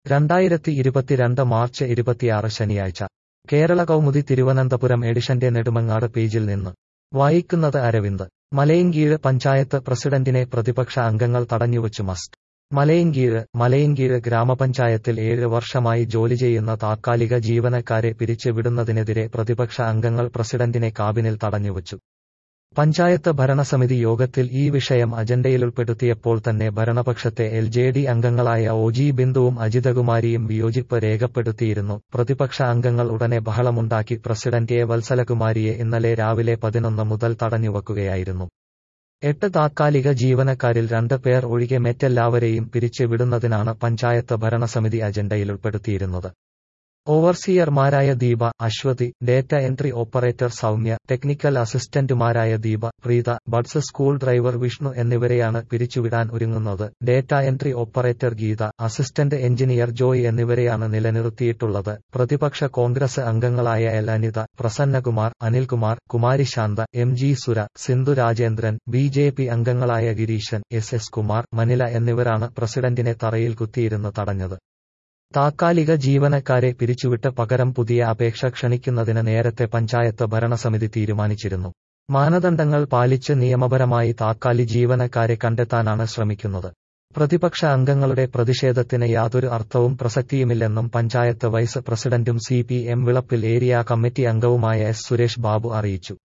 രണ്ടായിരത്തി ഇരുപത്തിരണ്ട് മാർച്ച് ഇരുപത്തിയാറ് ശനിയാഴ്ച കേരള കൗമുദി തിരുവനന്തപുരം എഡിഷന്റെ നെടുമങ്ങാട് പേജിൽ നിന്ന് വായിക്കുന്നത് അരവിന്ദ് മലയൻകീഴ് പഞ്ചായത്ത് പ്രസിഡന്റിനെ പ്രതിപക്ഷ അംഗങ്ങൾ തടഞ്ഞുവച്ചു മസ്റ്റ് മലയൻകീഴ് മലയൻകീഴ് ഗ്രാമപഞ്ചായത്തിൽ ഏഴ് വർഷമായി ജോലി ചെയ്യുന്ന താത്കാലിക ജീവനക്കാരെ പിരിച്ചു വിടുന്നതിനെതിരെ പ്രതിപക്ഷ അംഗങ്ങൾ പ്രസിഡന്റിനെ കാബിനിൽ തടഞ്ഞുവച്ചു പഞ്ചായത്ത് ഭരണസമിതി യോഗത്തിൽ ഈ വിഷയം അജണ്ടയിലുൾപ്പെടുത്തിയപ്പോൾ തന്നെ ഭരണപക്ഷത്തെ എൽ ജെ ഡി അംഗങ്ങളായ ഒ ജി ബിന്ദുവും അജിതകുമാരിയും വിയോജിപ്പ് രേഖപ്പെടുത്തിയിരുന്നു പ്രതിപക്ഷ അംഗങ്ങൾ ഉടനെ ബഹളമുണ്ടാക്കി പ്രസിഡന്റ് എ വത്സലകുമാരിയെ ഇന്നലെ രാവിലെ പതിനൊന്ന് മുതൽ തടഞ്ഞുവെക്കുകയായിരുന്നു എട്ട് താത്കാലിക ജീവനക്കാരിൽ രണ്ട് പേർ ഒഴികെ മറ്റെല്ലാവരെയും പിരിച്ചു വിടുന്നതിനാണ് പഞ്ചായത്ത് ഭരണസമിതി അജണ്ടയിലുൾപ്പെടുത്തിയിരുന്നത് ഓവർസിയർമാരായ Deepa Aswathy data entry operator Soumya technical അസിസ്റ്റന്റുമാരായ Deepa Preetha Buds school driver Vishnu എന്നിവരെയാണ് പിരിച്ചുവിടാൻ ഒരുങ്ങുന്നത് data entry operator Geetha assistant engineer Joy എന്നിവരെയാണ് നിലനിർത്തിയിട്ടുള്ളത് പ്രതിപക്ഷ കോൺഗ്രസ് അംഗങ്ങളായ L Anitha Prasannakumar Anilkumar Kumari Santha M G Sura Sindhu Rajendran B J P അംഗങ്ങളായ ഗിരീശൻ എസ് എസ് കുമാർ മനില എന്നിവരാണ് പ്രസിഡന്റിനെ തറയിൽ കുത്തിയിരുന്ന് തടഞ്ഞത് താത്കാലിക ജീവനക്കാരെ പിരിച്ചുവിട്ട് പകരം പുതിയ അപേക്ഷ ക്ഷണിക്കുന്നതിന് നേരത്തെ പഞ്ചായത്ത് ഭരണസമിതി തീരുമാനിച്ചിരുന്നു മാനദണ്ഡങ്ങൾ പാലിച്ച് നിയമപരമായി താത്കാലി ജീവനക്കാരെ കണ്ടെത്താനാണ് ശ്രമിക്കുന്നത് പ്രതിപക്ഷ അംഗങ്ങളുടെ പ്രതിഷേധത്തിന് യാതൊരു അർത്ഥവും പ്രസക്തിയുമില്ലെന്നും പഞ്ചായത്ത് വൈസ് പ്രസിഡന്റും C P M Vilappil area committee അംഗവുമായ എസ് സുരേഷ് ബാബു അറിയിച്ചു